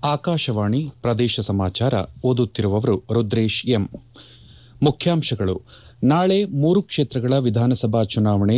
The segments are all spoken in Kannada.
ಆಕಾಶವಾಣಿ ಪ್ರದೇಶ ಸಮಾಚಾರ ಓದುತ್ತಿರುವವರು ರುದ್ರೇಶ್ ಎಂ ಮುಖ್ಯಾಂಶಗಳು ನಾಳೆ ಮೂರು ಕ್ಷೇತ್ರಗಳ ವಿಧಾನಸಭಾ ಚುನಾವಣೆ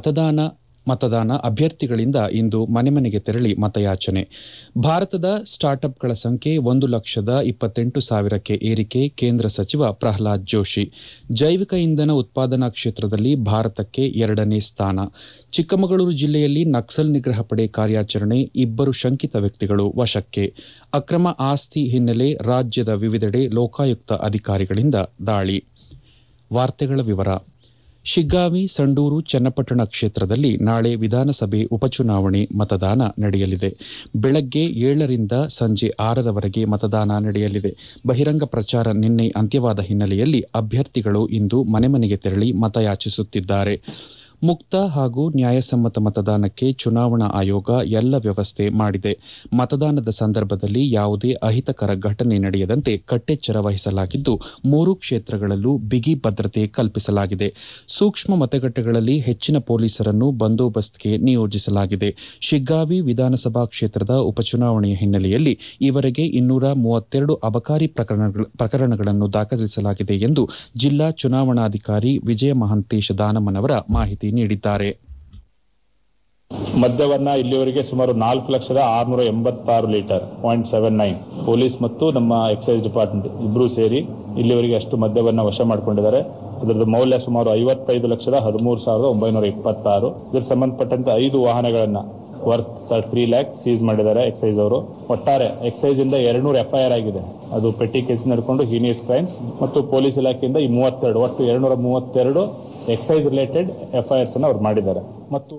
ಮತದಾನ ಅಭ್ಯರ್ಥಿಗಳಿಂದ ಇಂದು ಮನೆ ಮನೆಗೆ ತೆರಳಿ ಮತಯಾಚನೆ ಭಾರತದ ಸ್ಟಾರ್ಟ್ಅಪ್ಗಳ ಸಂಖ್ಯೆ ಒಂದು ಲಕ್ಷದ ಇಪ್ಪತ್ತೆಂಟು ಸಾವಿರಕ್ಕೆ ಏರಿಕೆ ಕೇಂದ್ರ ಸಚಿವ ಪ್ರಹ್ಲಾದ್ ಜೋಶಿ ಜೈವಿಕ ಇಂಧನ ಉತ್ಪಾದನಾ ಕ್ಷೇತ್ರದಲ್ಲಿ ಭಾರತಕ್ಕೆ ಎರಡನೇ ಸ್ಥಾನ ಚಿಕ್ಕಮಗಳೂರು ಜಿಲ್ಲೆಯಲ್ಲಿ ನಕ್ಸಲ್ ನಿಗ್ರಹ ಪಡೆ ಕಾರ್ಯಾಚರಣೆ ಇಬ್ಬರು ಶಂಕಿತ ವ್ಯಕ್ತಿಗಳು ವಶಕ್ಕೆ ಅಕ್ರಮ ಆಸ್ತಿ ಹಿನ್ನೆಲೆ ರಾಜ್ಯದ ವಿವಿಧೆಡೆ ಲೋಕಾಯುಕ್ತ ಅಧಿಕಾರಿಗಳಿಂದ ದಾಳಿ ವಾರ್ತೆಗಳ ವಿವರ ಶಿಗ್ಗಾಂವಿ ಸಂಡೂರು ಚನ್ನಪಟ್ಟಣ ಕ್ಷೇತ್ರದಲ್ಲಿ ನಾಳೆ ವಿಧಾನಸಭೆ ಉಪಚುನಾವಣೆ ಮತದಾನ ನಡೆಯಲಿದೆ ಬೆಳಗ್ಗೆ ಏಳರಿಂದ ಸಂಜೆ ಆರರವರೆಗೆ ಮತದಾನ ನಡೆಯಲಿದೆ ಬಹಿರಂಗ ಪ್ರಚಾರ ನಿನ್ನೆ ಅಂತ್ಯವಾದ ಹಿನ್ನೆಲೆಯಲ್ಲಿ ಅಭ್ಯರ್ಥಿಗಳು ಇಂದು ಮನೆ ಮನೆಗೆ ತೆರಳಿ ಮತಯಾಚಿಸುತ್ತಿದ್ದಾರೆ ಮುಕ್ತ ಹಾಗೂ ನ್ಯಾಯಸಮ್ಮತ ಮತದಾನಕ್ಕೆ ಚುನಾವಣಾ ಆಯೋಗ ಎಲ್ಲ ವ್ಯವಸ್ಥೆ ಮಾಡಿದೆ ಮತದಾನದ ಸಂದರ್ಭದಲ್ಲಿ ಯಾವುದೇ ಅಹಿತಕರ ಘಟನೆ ನಡೆಯದಂತೆ ಕಟ್ಟೆಚ್ಚರ ವಹಿಸಲಾಗಿದ್ದು ಮೂರು ಕ್ಷೇತ್ರಗಳಲ್ಲೂ ಬಿಗಿ ಭದ್ರತೆ ಕಲ್ಪಿಸಲಾಗಿದೆ ಸೂಕ್ಷ್ಮ ಮತಗಟ್ಟೆಗಳಲ್ಲಿ ಹೆಚ್ಚಿನ ಪೊಲೀಸರನ್ನು ಬಂದೋಬಸ್ತ್ಗೆ ನಿಯೋಜಿಸಲಾಗಿದೆ ಶಿಗ್ಗಾಂವಿ ವಿಧಾನಸಭಾ ಕ್ಷೇತ್ರದ ಉಪಚುನಾವಣೆಯ ಹಿನ್ನೆಲೆಯಲ್ಲಿ ಈವರೆಗೆ ಇನ್ನೂರ ಮೂವತ್ತೆರಡು ಅಬಕಾರಿ ಪ್ರಕರಣಗಳನ್ನು ದಾಖಲಿಸಲಾಗಿದೆ ಎಂದು ಜಿಲ್ಲಾ ಚುನಾವಣಾಧಿಕಾರಿ ವಿಜಯ ಮಹಾಂತೇಶ ದಾನಮ್ಮನವರ ಮಾಹಿತಿ ನೀಡಿದ್ದಾರೆ ಮದ್ಯವನ್ನ ಇಲ್ಲಿವರೆಗೆ ಸುಮಾರು ನಾಲ್ಕು ಲಕ್ಷದ ಆರುನೂರ ಎಂಬತ್ತಾರು litre point seven nine police ಮತ್ತು ನಮ್ಮ ಎಕ್ಸೈಸ್ ಡಿಪಾರ್ಟ್ಮೆಂಟ್ ಇಬ್ಬರೂ ಸೇರಿ ಇಲ್ಲಿವರೆಗೆ ಅಷ್ಟು ಮದ್ಯವನ್ನ ವಶ ಮಾಡಿಕೊಂಡಿದ್ದಾರೆ ಅದರದ್ದು ಮೌಲ್ಯ ಸುಮಾರು ಐವತ್ತೈದು ಲಕ್ಷದ ಹದಿಮೂರು ಸಾವಿರದ ಒಂಬೈನೂರ ಇಪ್ಪತ್ತಾರು ಇದಕ್ಕೆ ಸಂಬಂಧಪಟ್ಟಂತೆ ಐದು ವಾಹನಗಳನ್ನ ವರ್ತ್ ತ್ರೀ ಲ್ಯಾಕ್ ಸೀಸ್ ಮಾಡಿದ್ದಾರೆ ಎಕ್ಸೈಸ್ ಅವರು ಒಟ್ಟಾರೆ ಎಕ್ಸೈಸ್ ಇಂದ ಎರಡ್ನೂರ ಎಫ್ಐಆರ್ ಆಗಿದೆ ಅದು ಪೆಟ್ಟಿ ಕೇಸ್ ನಡ್ಕೊಂಡು ಹೀನಿಯಸ್ ಕ್ರೈಮ್ಸ್ ಮತ್ತು ಪೊಲೀಸ್ ಇಲಾಖೆಯಿಂದ ಈ ಮೂವತ್ತೆರಡು ಒಟ್ಟು ಎರಡ್ನೂರ ಮೂವತ್ತೆರಡು ಎಕ್ಸೈಸ್ ರಿಲೇಟೆಡ್ ಎಫ್ಐಆರ್ಸ್ ಅನ್ನು ಅವ್ರು ಮಾಡಿದ್ದಾರೆ ಮತ್ತು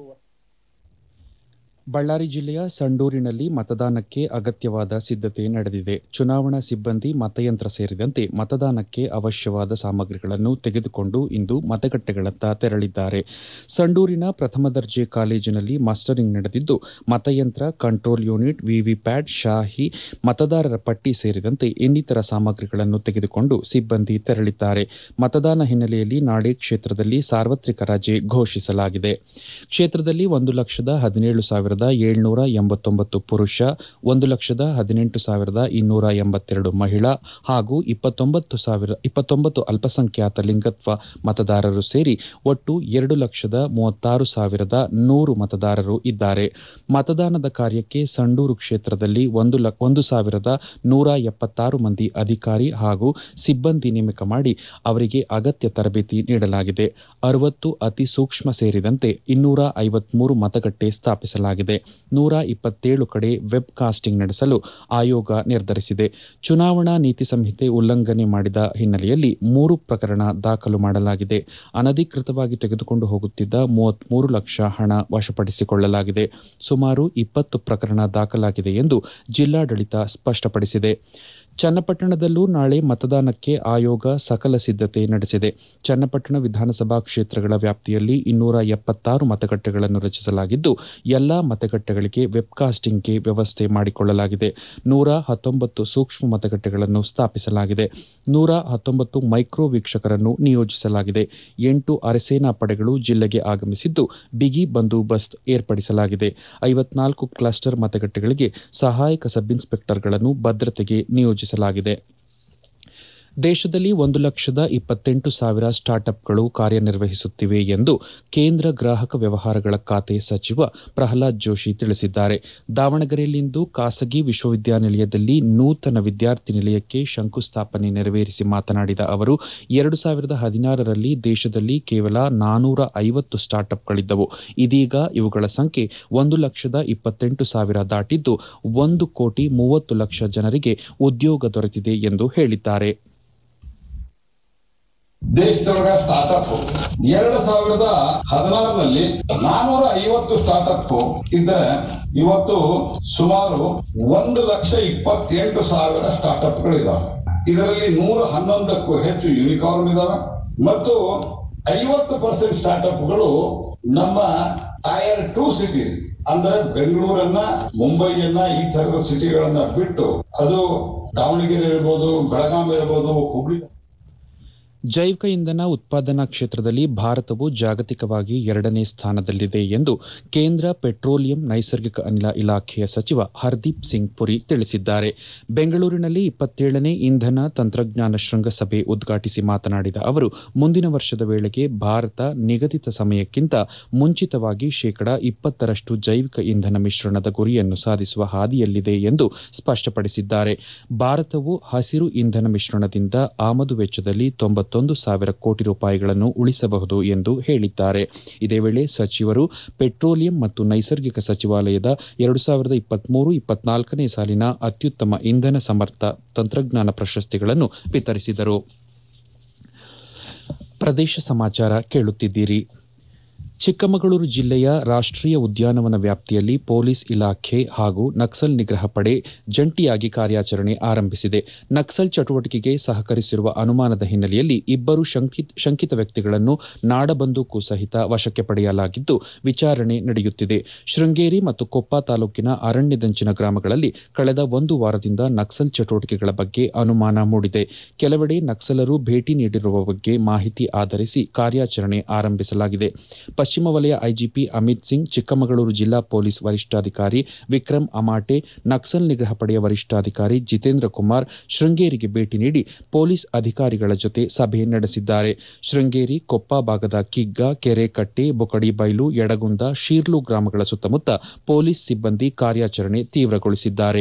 ಬಳ್ಳಾರಿ ಜಿಲ್ಲೆಯ ಸಂಡೂರಿನಲ್ಲಿ ಮತದಾನಕ್ಕೆ ಅಗತ್ಯವಾದ ಸಿದ್ದತೆ ನಡೆದಿದೆ ಚುನಾವಣಾ ಸಿಬ್ಬಂದಿ ಮತಯಂತ್ರ ಸೇರಿದಂತೆ ಮತದಾನಕ್ಕೆ ಅವಶ್ಯವಾದ ಸಾಮಗ್ರಿಗಳನ್ನು ತೆಗೆದುಕೊಂಡು ಇಂದು ಮತಗಟ್ಟೆಗಳತ್ತ ತೆರಳಿದ್ದಾರೆ ಸಂಡೂರಿನ ಪ್ರಥಮ ದರ್ಜೆ ಕಾಲೇಜಿನಲ್ಲಿ ಮಾಸ್ಟರಿಂಗ್ ನಡೆದಿದ್ದು ಮತಯಂತ್ರ ಕಂಟ್ರೋಲ್ ಯೂನಿಟ್ ವಿವಿಪ್ಯಾಟ್ ಶಾಹಿ ಮತದಾರರ ಪಟ್ಟಿ ಸೇರಿದಂತೆ ಇನ್ನಿತರ ಸಾಮಗ್ರಿಗಳನ್ನು ತೆಗೆದುಕೊಂಡು ಸಿಬ್ಬಂದಿ ತೆರಳಿದ್ದಾರೆ ಮತದಾನ ಹಿನ್ನೆಲೆಯಲ್ಲಿ ನಾಳೆ ಕ್ಷೇತ್ರದಲ್ಲಿ ಸಾರ್ವತ್ರಿಕ ರಜೆ ಘೋಷಿಸಲಾಗಿದೆ ಕ್ಷೇತ್ರದಲ್ಲಿ ಒಂದು ಲಕ್ಷದ ಹದಿನೇಳು ಸಾವಿರದ ಏಳ್ನೂರ ಎಂಬತ್ತೊಂಬತ್ತು ಪುರುಷ ಒಂದು ಲಕ್ಷದ ಹದಿನೆಂಟು ಸಾವಿರದ ಇನ್ನೂರ ಎಂಬತ್ತೆರಡು ಮಹಿಳಾ ಹಾಗೂ ಇಪ್ಪತ್ತೊಂಬತ್ತು ಸಾವಿರ ಇಪ್ಪತ್ತೊಂಬತ್ತು ಅಲ್ಪಸಂಖ್ಯಾತ ಲಿಂಗತ್ವ ಮತದಾರರು ಸೇರಿ ಒಟ್ಟು ಎರಡು ಲಕ್ಷದ ಮೂವತ್ತಾರು ಸಾವಿರದ ನೂರು ಮತದಾರರು ಇದ್ದಾರೆ ಮತದಾನದ ಕಾರ್ಯಕ್ಕೆ ಸಂಡೂರು ಕ್ಷೇತ್ರದಲ್ಲಿ ಒಂದು ಒಂದು ಸಾವಿರದ ನೂರ ಎಪ್ಪತ್ತಾರು ಮಂದಿ ಅಧಿಕಾರಿ ಹಾಗೂ ಸಿಬ್ಬಂದಿ ನೇಮಕ ಮಾಡಿ ಅವರಿಗೆ ಅಗತ್ಯ ತರಬೇತಿ ನೀಡಲಾಗಿದೆ ಅರವತ್ತು ಅತಿ ಸೂಕ್ಷ್ಮ ಸೇರಿದಂತೆ ಇನ್ನೂರ ಐವತ್ಮೂರು ಮತಗಟ್ಟೆ ಸ್ಥಾಪಿಸಲಾಗಿದೆ ನೂರ ಇಪ್ಪತ್ತೇಳು ಕಡೆ ವೆಬ್ ಕಾಸ್ಟಿಂಗ್ ನಡೆಸಲು ಆಯೋಗ ನಿರ್ಧರಿಸಿದೆ ಚುನಾವಣಾ ನೀತಿ ಸಂಹಿತೆ ಉಲ್ಲಂಘನೆ ಮಾಡಿದ ಹಿನ್ನೆಲೆಯಲ್ಲಿ ಮೂರು ಪ್ರಕರಣ ದಾಖಲು ಮಾಡಲಾಗಿದೆ ಅನಧಿಕೃತವಾಗಿ ತೆಗೆದುಕೊಂಡು ಹೋಗುತ್ತಿದ್ದ ಮೂವತ್ಮೂರು ಲಕ್ಷ ಹಣ ವಶಪಡಿಸಿಕೊಳ್ಳಲಾಗಿದೆ ಸುಮಾರು ಇಪ್ಪತ್ತು ಪ್ರಕರಣ ದಾಖಲಾಗಿದೆ ಎಂದು ಜಿಲ್ಲಾಡಳಿತ ಸ್ಪಷ್ಟಪಡಿಸಿದೆ ಚನ್ನಪಟ್ಟಣದಲ್ಲೂ ನಾಳೆ ಮತದಾನಕ್ಕೆ ಆಯೋಗ ಸಕಲ ಸಿದ್ದತೆ ನಡೆಸಿದೆ ಚನ್ನಪಟ್ಟಣ ವಿಧಾನಸಭಾ ಕ್ಷೇತ್ರಗಳ ವ್ಯಾಪ್ತಿಯಲ್ಲಿ ಇನ್ನೂರ ಎಪ್ಪತ್ತಾರು ಮತಗಟ್ಟೆಗಳನ್ನು ರಚಿಸಲಾಗಿದ್ದು ಎಲ್ಲಾ ಮತಗಟ್ಟೆಗಳಿಗೆ ವೆಬ್ಕಾಸ್ಟಿಂಗ್ಗೆ ವ್ಯವಸ್ಥೆ ಮಾಡಿಕೊಳ್ಳಲಾಗಿದೆ ನೂರ ಹತ್ತೊಂಬತ್ತು ಸೂಕ್ಷ್ಮ ಮತಗಟ್ಟೆಗಳನ್ನು ಸ್ಥಾಪಿಸಲಾಗಿದೆ ನೂರ ಹತ್ತೊಂಬತ್ತು ಮೈಕ್ರೋ ವೀಕ್ಷಕರನ್ನು ನಿಯೋಜಿಸಲಾಗಿದೆ ಎಂಟು ಅರೆಸೇನಾ ಪಡೆಗಳು ಜಿಲ್ಲೆಗೆ ಆಗಮಿಸಿದ್ದು ಬಿಗಿ ಬಂದೋಬಸ್ತ್ ಏರ್ಪಡಿಸಲಾಗಿದೆ ಐವತ್ನಾಲ್ಕು ಕ್ಲಸ್ಟರ್ ಮತಗಟ್ಟೆಗಳಿಗೆ ಸಹಾಯಕ ಸಬ್ಇನ್ಸ್ಪೆಕ್ಟರ್ಗಳನ್ನು ಭದ್ರತೆಗೆ ನಿಯೋಜಿಸಲಾಗಿದೆ ದೇಶದಲ್ಲಿ ಒಂದು ಲಕ್ಷದ ಇಪ್ಪತ್ತೆಂಟು ಸಾವಿರ ಸ್ಟಾರ್ಟ್ಅಪ್ಗಳು ಕಾರ್ಯನಿರ್ವಹಿಸುತ್ತಿವೆ ಎಂದು ಕೇಂದ್ರ ಗ್ರಾಹಕ ವ್ಯವಹಾರಗಳ ಖಾತೆ ಸಚಿವ ಪ್ರಹ್ಲಾದ್ ಜೋಶಿ ತಿಳಿಸಿದ್ದಾರೆ ದಾವಣಗೆರೆಯಲ್ಲಿಂದು ಖಾಸಗಿ ವಿಶ್ವವಿದ್ಯಾನಿಲಯದಲ್ಲಿ ನೂತನ ವಿದ್ಯಾರ್ಥಿ ನಿಲಯಕ್ಕೆ ಶಂಕುಸ್ಥಾಪನೆ ನೆರವೇರಿಸಿ ಮಾತನಾಡಿದ ಅವರು ಎರಡು ಸಾವಿರದ ಹದಿನಾರರಲ್ಲಿ ದೇಶದಲ್ಲಿ ಕೇವಲ ನಾನೂರ ಐವತ್ತು ಸ್ಟಾರ್ಟ್ಅಪ್ಗಳಿದ್ದವು ಇದೀಗ ಇವುಗಳ ಸಂಖ್ಯೆ ಒಂದು ಲಕ್ಷದ ಇಪ್ಪತ್ತೆಂಟು ಸಾವಿರ ದಾಟಿದ್ದು ಒಂದು ಕೋಟಿ ಮೂವತ್ತು ಲಕ್ಷ ಜನರಿಗೆ ಉದ್ಯೋಗ ದೊರೆತಿದೆ ಎಂದು ಹೇಳಿದ್ದಾರೆ ದೇಶದೊಳಗ ಸ್ಟಾರ್ಟ್ಅಪ್ ಎರಡು ಸಾವಿರದ ಹದಿನಾರರಲ್ಲಿ ನಾನೂರ ಐವತ್ತು ಸ್ಟಾರ್ಟ್ಅಪ್ ಇದ್ದರೆ ಇವತ್ತು ಸುಮಾರು ಒಂದು ಲಕ್ಷ ಇಪ್ಪತ್ತೆಂಟು ಸಾವಿರ ಸ್ಟಾರ್ಟ್ಅಪ್ಗಳು ಇದಾವೆ ಇದರಲ್ಲಿ ನೂರ ಹನ್ನೊಂದಕ್ಕೂ ಹೆಚ್ಚು ಯೂನಿಕಾರ್ನ್ ಇದಾವೆ ಮತ್ತು ಐವತ್ತು ಪರ್ಸೆಂಟ್ ಸ್ಟಾರ್ಟ್ಅಪ್ಗಳು ನಮ್ಮ ಟೈರ್ ಟೂ ಸಿಟೀಸ್ ಅಂದ್ರೆ ಬೆಂಗಳೂರನ್ನ ಮುಂಬೈಯನ್ನ ಈ ತರದ ಸಿಟಿಗಳನ್ನ ಬಿಟ್ಟು ಅದು ದಾವಣಗೆರೆ ಇರ್ಬೋದು ಬೆಳಗಾವಿ ಇರ್ಬೋದು ಹುಬ್ಳಿ ಜೈವಿಕ ಇಂಧನ ಉತ್ಪಾದನಾ ಕ್ಷೇತ್ರದಲ್ಲಿ ಭಾರತವು ಜಾಗತಿಕವಾಗಿ ಎರಡನೇ ಸ್ಥಾನದಲ್ಲಿದೆ ಎಂದು ಕೇಂದ್ರ ಪೆಟ್ರೋಲಿಯಂ ನೈಸರ್ಗಿಕ ಅನಿಲ ಇಲಾಖೆಯ ಸಚಿವ ಹರ್ದೀಪ್ ಸಿಂಗ್ ಪುರಿ ತಿಳಿಸಿದ್ದಾರೆ ಬೆಂಗಳೂರಿನಲ್ಲಿ ಇಪ್ಪತ್ತೇಳನೇ ಇಂಧನ ತಂತ್ರಜ್ಞಾನ ಶೃಂಗಸಭೆ ಉದ್ಘಾಟಿಸಿ ಮಾತನಾಡಿದ ಅವರು ಮುಂದಿನ ವರ್ಷದ ವೇಳೆಗೆ ಭಾರತ ನಿಗದಿತ ಸಮಯಕ್ಕಿಂತ ಮುಂಚಿತವಾಗಿ ಶೇಕಡಾ ಇಪ್ಪತ್ತರಷ್ಟು ಜೈವಿಕ ಇಂಧನ ಮಿಶ್ರಣದ ಗುರಿಯನ್ನು ಸಾಧಿಸುವ ಹಾದಿಯಲ್ಲಿದೆ ಎಂದು ಸ್ಪಷ್ಟಪಡಿಸಿದ್ದಾರೆ ಭಾರತವು ಹಸಿರು ಇಂಧನ ಮಿಶ್ರಣದಿಂದ ಆಮದು ವೆಚ್ಚದಲ್ಲಿ ತೊಂಬತ್ತೊಂದು ಸಾವಿರ ಕೋಟಿ ರೂಪಾಯಿಗಳನ್ನು ಉಳಿಸಬಹುದು ಎಂದು ಹೇಳಿದ್ದಾರೆ ಇದೇ ವೇಳೆ ಸಚಿವರು ಪೆಟ್ರೋಲಿಯಂ ಮತ್ತು ನೈಸರ್ಗಿಕ ಸಚಿವಾಲಯದ ಎರಡು ಸಾವಿರದ ಇಪ್ಪತ್ಮೂರು ಇಪ್ಪತ್ನಾಲ್ಕನೇ ಸಾಲಿನ ಅತ್ಯುತ್ತಮ ಇಂಧನ ಸಮರ್ಥ ತಂತ್ರಜ್ಞಾನ ಪ್ರಶಸ್ತಿಗಳನ್ನು ವಿತರಿಸಿದರು ಪ್ರದೇಶ ಸಮಾಚಾರ ಕೇಳುತ್ತಿದ್ದೀರಿ ಚಿಕ್ಕಮಗಳೂರು ಜಿಲ್ಲೆಯ ರಾಷ್ಟೀಯ ಉದ್ಯಾನವನ ವ್ಯಾಪ್ತಿಯಲ್ಲಿ ಪೊಲೀಸ್ ಇಲಾಖೆ ಹಾಗೂ ನಕ್ಸಲ್ ನಿಗ್ರಹ ಪಡೆ ಜಂಟಿಯಾಗಿ ಕಾರ್ಯಾಚರಣೆ ಆರಂಭಿಸಿದೆ ನಕ್ಸಲ್ ಚಟುವಟಿಕೆಗೆ ಸಹಕರಿಸಿರುವ ಅನುಮಾನದ ಹಿನ್ನೆಲೆಯಲ್ಲಿ ಇಬ್ಬರು ಶಂಕಿತ ವ್ಯಕ್ತಿಗಳನ್ನು ನಾಡಬಂದೂಕು ಸಹಿತ ವಶಕ್ಕೆ ಪಡೆಯಲಾಗಿದ್ದು ವಿಚಾರಣೆ ನಡೆಯುತ್ತಿದೆ ಶೃಂಗೇರಿ ಮತ್ತು ಕೊಪ್ಪ ತಾಲೂಕಿನ ಅರಣ್ಯದಂಚಿನ ಗ್ರಾಮಗಳಲ್ಲಿ ಕಳೆದ ಒಂದು ವಾರದಿಂದ ನಕ್ಸಲ್ ಚಟುವಟಿಕೆಗಳ ಬಗ್ಗೆ ಅನುಮಾನ ಮೂಡಿದೆ ಕೆಲವೆಡೆ ನಕ್ಸಲರು ಭೇಟಿ ನೀಡಿರುವ ಬಗ್ಗೆ ಮಾಹಿತಿ ಆಧರಿಸಿ ಕಾರ್ಯಾಚರಣೆ ಆರಂಭಿಸಲಾಗಿದೆ ಪಶ್ಚಿಮ ವಲಯ ಐಜಿಪಿ ಅಮಿತ್ ಸಿಂಗ್ ಚಿಕ್ಕಮಗಳೂರು ಜಿಲ್ಲಾ ಪೊಲೀಸ್ ವರಿಷ್ಠಾಧಿಕಾರಿ ವಿಕ್ರಮ್ ಅಮಾಟೆ ನಕ್ಸಲ್ ನಿಗ್ರಹ ಪಡೆಯ ವರಿಷ್ಠಾಧಿಕಾರಿ ಜಿತೇಂದ್ರ ಕುಮಾರ್ ಶೃಂಗೇರಿಗೆ ಭೇಟಿ ನೀಡಿ ಪೊಲೀಸ್ ಅಧಿಕಾರಿಗಳ ಜೊತೆ ಸಭೆ ನಡೆಸಿದ್ದಾರೆ ಶೃಂಗೇರಿ ಕೊಪ್ಪ ಭಾಗದ ಕಿಗ್ಗ ಕೆರೆಕಟ್ಟೆ ಬೊಕಡಿಬೈಲು ಯಡಗುಂದ ಶೀರ್ಲು ಗ್ರಾಮಗಳ ಸುತ್ತಮುತ್ತ ಪೊಲೀಸ್ ಸಿಬ್ಬಂದಿ ಕಾರ್ಯಾಚರಣೆ ತೀವ್ರಗೊಳಿಸಿದ್ದಾರೆ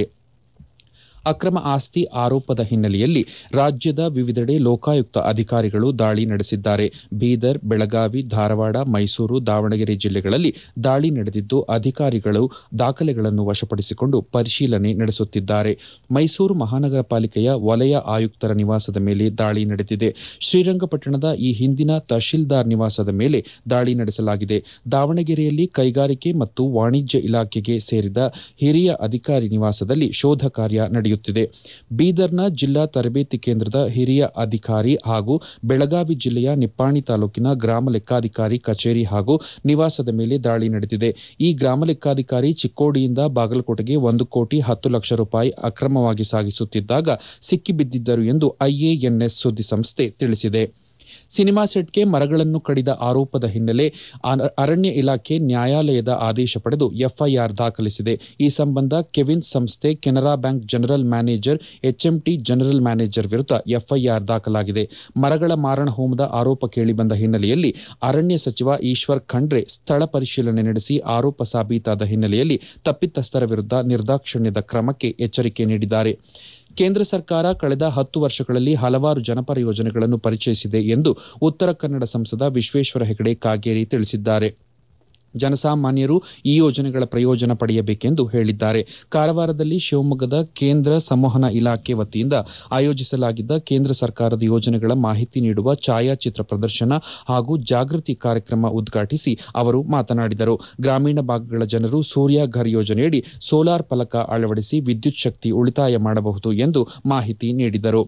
ಅಕ್ರಮ ಆಸ್ತಿ ಆರೋಪದ ಹಿನ್ನೆಲೆಯಲ್ಲಿ ರಾಜ್ಯದ ವಿವಿಧೆಡೆ ಲೋಕಾಯುಕ್ತ ಅಧಿಕಾರಿಗಳು ದಾಳಿ ನಡೆಸಿದ್ದಾರೆ ಬೀದರ್ ಬೆಳಗಾವಿ ಧಾರವಾಡ ಮೈಸೂರು ದಾವಣಗೆರೆ ಜಿಲ್ಲೆಗಳಲ್ಲಿ ದಾಳಿ ನಡೆದಿದ್ದು ಅಧಿಕಾರಿಗಳು ದಾಖಲೆಗಳನ್ನು ವಶಪಡಿಸಿಕೊಂಡು ಪರಿಶೀಲನೆ ನಡೆಸುತ್ತಿದ್ದಾರೆ ಮೈಸೂರು ಮಹಾನಗರ ಪಾಲಿಕೆಯ ವಲಯ ಆಯುಕ್ತರ ನಿವಾಸದ ಮೇಲೆ ದಾಳಿ ನಡೆದಿದೆ ಶ್ರೀರಂಗಪಟ್ಟಣದ ಈ ಹಿಂದಿನ ತಹಶೀಲ್ದಾರ್ ನಿವಾಸದ ಮೇಲೆ ದಾಳಿ ನಡೆಸಲಾಗಿದೆ ದಾವಣಗೆರೆಯಲ್ಲಿ ಕೈಗಾರಿಕೆ ಮತ್ತು ವಾಣಿಜ್ಯ ಇಲಾಖೆಗೆ ಸೇರಿದ ಹಿರಿಯ ಅಧಿಕಾರಿ ನಿವಾಸದಲ್ಲಿ ಶೋಧ ಕಾರ್ಯ ನಡೆಯುತ್ತಿದೆ ಬೀದರ್ನ ಜಿಲ್ಲಾ ತರಬೇತಿ ಕೇಂದ್ರದ ಹಿರಿಯ ಅಧಿಕಾರಿ ಹಾಗೂ ಬೆಳಗಾವಿ ಜಿಲ್ಲೆಯ ನಿಪ್ಪಾಣಿ ತಾಲೂಕಿನ ಗ್ರಾಮ ಲೆಕ್ಕಾಧಿಕಾರಿ ಕಚೇರಿ ಹಾಗೂ ನಿವಾಸದ ಮೇಲೆ ದಾಳಿ ನಡೆದಿದೆ ಈ ಗ್ರಾಮ ಲೆಕ್ಕಾಧಿಕಾರಿ ಚಿಕ್ಕೋಡಿಯಿಂದ ಬಾಗಲಕೋಟೆಗೆ ಒಂದು ಕೋಟಿ ಹತ್ತು ಲಕ್ಷ ರೂಪಾಯಿ ಅಕ್ರಮವಾಗಿ ಸಾಗಿಸುತ್ತಿದ್ದಾಗ ಸಿಕ್ಕಿಬಿದ್ದಿದ್ದರು ಎಂದು ಐಎಎನ್ಎಸ್ ಸುದ್ದಿಸಂಸ್ಥೆ ತಿಳಿಸಿದೆ ಸಿನಿಮಾ ಸೆಟ್ಗೆ ಮರಗಳನ್ನು ಕಡಿದ ಆರೋಪದ ಹಿನ್ನೆಲೆ ಅರಣ್ಯ ಇಲಾಖೆ ನ್ಯಾಯಾಲಯದ ಆದೇಶ ಪಡೆದು ಎಫ್ಐಆರ್ ದಾಖಲಿಸಿದೆ ಈ ಸಂಬಂಧ ಕೆವಿನ್ ಸಂಸ್ಥೆ Canara Bank general manager HMT general manager ವಿರುದ್ಧ ಎಫ್ಐಆರ್ ದಾಖಲಾಗಿದೆ ಮರಗಳ ಮಾರಣ ಹೋಮದ ಆರೋಪ ಕೇಳಿಬಂದ ಹಿನ್ನೆಲೆಯಲ್ಲಿ ಅರಣ್ಯ ಸಚಿವ ಈಶ್ವರ್ ಖಂಡ್ರೆ ಸ್ಥಳ ಪರಿಶೀಲನೆ ನಡೆಸಿ ಆರೋಪ ಸಾಬೀತಾದ ಹಿನ್ನೆಲೆಯಲ್ಲಿ ತಪ್ಪಿತಸ್ಥರ ವಿರುದ್ಧ ನಿರ್ದಾಕ್ಷಿಣ್ಯದ ಕ್ರಮಕ್ಕೆ ಎಚ್ಚರಿಕೆ ನೀಡಿದ್ದಾರೆ ಕೇಂದ್ರ ಸರ್ಕಾರ ಕಳೆದ ಹತ್ತು ವರ್ಷಗಳಲ್ಲಿ ಹಲವಾರು ಜನಪರ ಯೋಜನೆಗಳನ್ನು ಪರಿಚಯಿಸಿದೆ ಎಂದು ಉತ್ತರ ಕನ್ನಡ ಸಂಸದ ವಿಶ್ವೇಶ್ವರ ಹೆಗಡೆ ಕಾಗೇರಿ ತಿಳಿಸಿದ್ದಾರೆ ಜನಸಾಮಾನ್ಯರು ಈ ಯೋಜನೆಗಳ ಪ್ರಯೋಜನ ಪಡೆಯಬೇಕೆಂದು ಹೇಳಿದ್ದಾರೆ ಕಾರವಾರದಲ್ಲಿ ಶಿವಮೊಗ್ಗದ ಕೇಂದ್ರ ಸಂವಹನ ಇಲಾಖೆ ವತಿಯಿಂದ ಆಯೋಜಿಸಲಾಗಿದ್ದ ಕೇಂದ್ರ ಸರ್ಕಾರದ ಯೋಜನೆಗಳ ಮಾಹಿತಿ ನೀಡುವ ಛಾಯಾಚಿತ್ರ ಪ್ರದರ್ಶನ ಹಾಗೂ ಜಾಗೃತಿ ಕಾರ್ಯಕ್ರಮ ಉದ್ಘಾಟಿಸಿ ಅವರು ಮಾತನಾಡಿದರು ಗ್ರಾಮೀಣ ಭಾಗಗಳ ಜನರು ಸೂರ್ಯ ಘರ್ ಯೋಜನೆಯಡಿ ಸೋಲಾರ್ ಫಲಕ ಅಳವಡಿಸಿ ವಿದ್ಯುತ್ ಶಕ್ತಿ ಉಳಿತಾಯ ಮಾಡಬಹುದು ಎಂದು ಮಾಹಿತಿ ನೀಡಿದರು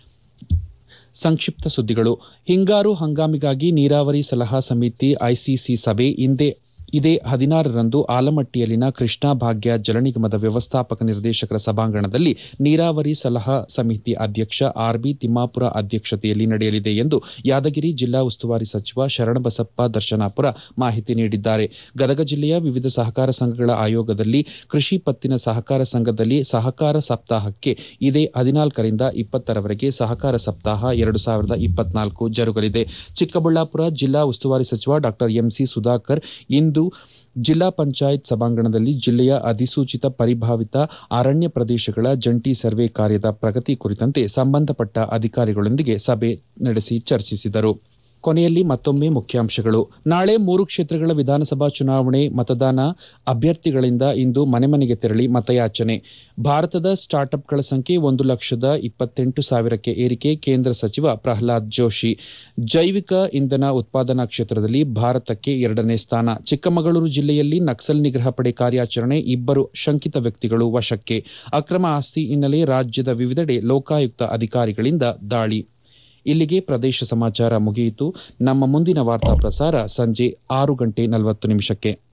ಸಂಕ್ಷಿಪ್ತ ಸುದ್ದಿಗಳು ಹಿಂಗಾರು ಹಂಗಾಮಿಗಾಗಿ ನೀರಾವರಿ ಸಲಹಾ ಸಮಿತಿ ಐಸಿಸಿ ಸಭೆ ಇಂದೇ ಇದೇ ಹದಿನಾರರಂದು ಆಲಮಟ್ಟಿಯಲ್ಲಿನ ಕೃಷ್ಣಾ ಭಾಗ್ಯ ಜಲ ನಿಗಮದ ವ್ಯವಸ್ಥಾಪಕ ನಿರ್ದೇಶಕರ ಸಭಾಂಗಣದಲ್ಲಿ ನೀರಾವರಿ ಸಲಹಾ ಸಮಿತಿ ಅಧ್ಯಕ್ಷ ಆರ್ಬಿ ತಿಮ್ಮಾಪುರ ಅಧ್ಯಕ್ಷತೆಯಲ್ಲಿ ನಡೆಯಲಿದೆ ಎಂದು ಯಾದಗಿರಿ ಜಿಲ್ಲಾ ಉಸ್ತುವಾರಿ ಸಚಿವ ಶರಣಬಸಪ್ಪ ದರ್ಶನಾಪುರ ಮಾಹಿತಿ ನೀಡಿದ್ದಾರೆ ಗದಗ ಜಿಲ್ಲೆಯ ವಿವಿಧ ಸಹಕಾರ ಸಂಘಗಳ ಆಯೋಗದಲ್ಲಿ ಕೃಷಿ ಪತ್ತಿನ ಸಹಕಾರ ಸಂಘದಲ್ಲಿ ಸಹಕಾರ ಸಪ್ತಾಹಕ್ಕೆ ಇದೇ ಹದಿನಾಲ್ಕರಿಂದ ಇಪ್ಪತ್ತರವರೆಗೆ ಸಹಕಾರ ಸಪ್ತಾಹ ಎರಡು ಸಾವಿರದ ಇಪ್ಪತ್ನಾಲ್ಕು ಜರುಗಲಿದೆ ಚಿಕ್ಕಬಳ್ಳಾಪುರ ಜಿಲ್ಲಾ ಉಸ್ತುವಾರಿ ಸಚಿವ ಡಾ ಎಂಸಿ ಸುಧಾಕರ್ ಇಂದು ಜಿಲ್ಲಾ ಪಂಚಾಯತ್ ಸಭಾಂಗಣದಲ್ಲಿ ಜಿಲ್ಲೆಯ ಅಧಿಸೂಚಿತ ಪರಿಭಾವಿತ ಅರಣ್ಯ ಪ್ರದೇಶಗಳ ಜಂಟಿ ಸರ್ವೆ ಕಾರ್ಯದ ಪ್ರಗತಿ ಕುರಿತಂತೆ ಸಂಬಂಧಪಟ್ಟ ಅಧಿಕಾರಿಗಳೊಂದಿಗೆ ಸಭೆ ನಡೆಸಿ ಚರ್ಚಿಸಿದರು ಕೊನೆಯಲ್ಲಿ ಮತ್ತೊಮ್ಮೆ ಮುಖ್ಯಾಂಶಗಳು ನಾಳೆ ಮೂರು ಕ್ಷೇತ್ರಗಳ ವಿಧಾನಸಭಾ ಚುನಾವಣೆ ಮತದಾನ ಅಭ್ಯರ್ಥಿಗಳಿಂದ ಇಂದು ಮನೆ ಮನೆಗೆ ತೆರಳಿ ಮತಯಾಚನೆ ಭಾರತದ ಸ್ಟಾರ್ಟ್ಅಪ್ಗಳ ಸಂಖ್ಯೆ ಒಂದು ಲಕ್ಷದ ಇಪ್ಪತ್ತೆಂಟು ಸಾವಿರಕ್ಕೆ ಏರಿಕೆ ಕೇಂದ್ರ ಸಚಿವ ಪ್ರಹ್ಲಾದ್ ಜೋಶಿ ಜೈವಿಕ ಇಂಧನ ಉತ್ಪಾದನಾ ಕ್ಷೇತ್ರದಲ್ಲಿ ಭಾರತಕ್ಕೆ ಎರಡನೇ ಸ್ಥಾನ ಚಿಕ್ಕಮಗಳೂರು ಜಿಲ್ಲೆಯಲ್ಲಿ ನಕ್ಸಲ್ ನಿಗ್ರಹ ಪಡೆ ಕಾರ್ಯಾಚರಣೆ ಇಬ್ಬರು ಶಂಕಿತ ವ್ಯಕ್ತಿಗಳು ವಶಕ್ಕೆ ಅಕ್ರಮ ಆಸ್ತಿ ಹಿನ್ನೆಲೆ ರಾಜ್ಯದ ವಿವಿಧೆಡೆ ಲೋಕಾಯುಕ್ತ ಅಧಿಕಾರಿಗಳಿಂದ ದಾಳಿ ಇಲ್ಲಿಗೆ ಪ್ರದೇಶ ಸಮಾಚಾರ ಮುಗಿಯಿತು ನಮ್ಮ ಮುಂದಿನ ವಾರ್ತಾ ಪ್ರಸಾರ ಸಂಜೆ ಆರು ಗಂಟೆ ನಲವತ್ತು ನಿಮಿಷಕ್ಕೆ